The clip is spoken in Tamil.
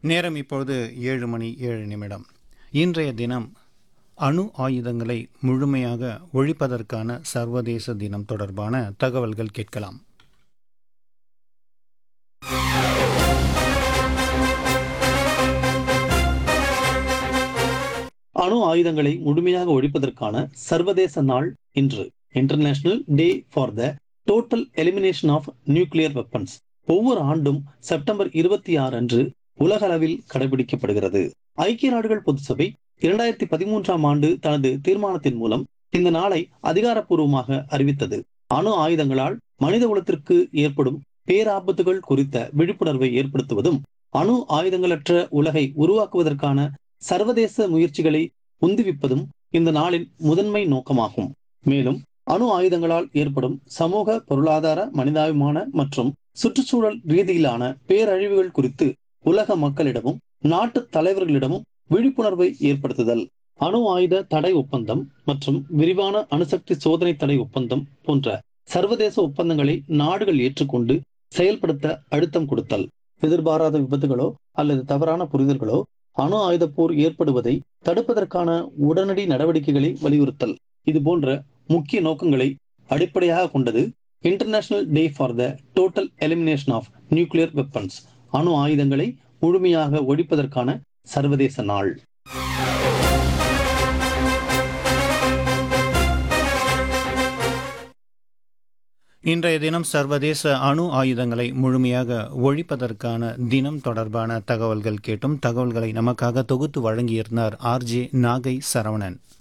நேரம் இப்பொழுது ஏழு மணி ஏழு நிமிடம் இன்றைய தினம் அணு ஆயுதங்களை முழுமையாக ஒழிப்பதற்கான சர்வதேச தினம் தொடர்பான தகவல்கள் கேட்கலாம் அணு ஆயுதங்களை முழுமையாக ஒழிப்பதற்கான சர்வதேச நாள் இன்று international day for the total elimination of nuclear weapons ஒவ்வொரு ஆண்டும் செப்டம்பர் இருபத்தி ஆறு அன்று உலக அளவில் கடைபிடிக்கப்படுகிறது ஐக்கிய நாடுகள் பொதுசபை இரண்டாயிரத்தி பதிமூன்றாம் ஆண்டு தனது தீர்மானத்தின் மூலம் இந்த நாளை அதிகாரப்பூர்வமாக அறிவித்தது அணு ஆயுதங்களால் மனித குலத்திற்கு ஏற்படும் பேராபத்துகள் குறித்த விழிப்புணர்வை ஏற்படுத்துவதும் அணு ஆயுதங்களற்ற உலகை உருவாக்குவதற்கான சர்வதேச முயற்சிகளை உந்துவிப்பதும் இந்த நாளின் முதன்மை நோக்கமாகும் மேலும் அணு ஆயுதங்களால் ஏற்படும் சமூக பொருளாதார மனிதாபிமான மற்றும் சுற்றுச்சூழல் ரீதியிலான பேரழிவுகள் குறித்து உலக மக்களிடமும் நாட்டு தலைவர்களிடமும் விழிப்புணர்வை ஏற்படுத்துதல் அணு ஆயுத தடை ஒப்பந்தம் மற்றும் விரிவான அணுசக்தி சோதனை தடை ஒப்பந்தம் போன்ற சர்வதேச ஒப்பந்தங்களை நாடுகள் ஏற்றுக்கொண்டு செயல்படுத்த அழுத்தம் கொடுத்தல் எதிர்பாராத விபத்துகளோ அல்லது தவறான புரிதல்களோ அணு ஆயுத போர் ஏற்படுவதை தடுப்பதற்கான உடனடி நடவடிக்கைகளை வலியுறுத்தல் இது போன்ற முக்கிய நோக்கங்களை அடிப்படையாக கொண்டது international day for the total elimination of nuclear weapons அணு ஆயுதங்களை முழுமையாக ஒழிப்பதற்கான சர்வதேச நாள் இன்றைய தினம் சர்வதேச அணு ஆயுதங்களை முழுமையாக ஒழிப்பதற்கான தினம் தொடர்பான தகவல்கள் கேட்டும் தகவல்களை நமக்காக தொகுத்து வழங்கியிருந்தார் ஆர்ஜே நாகை சரவணன்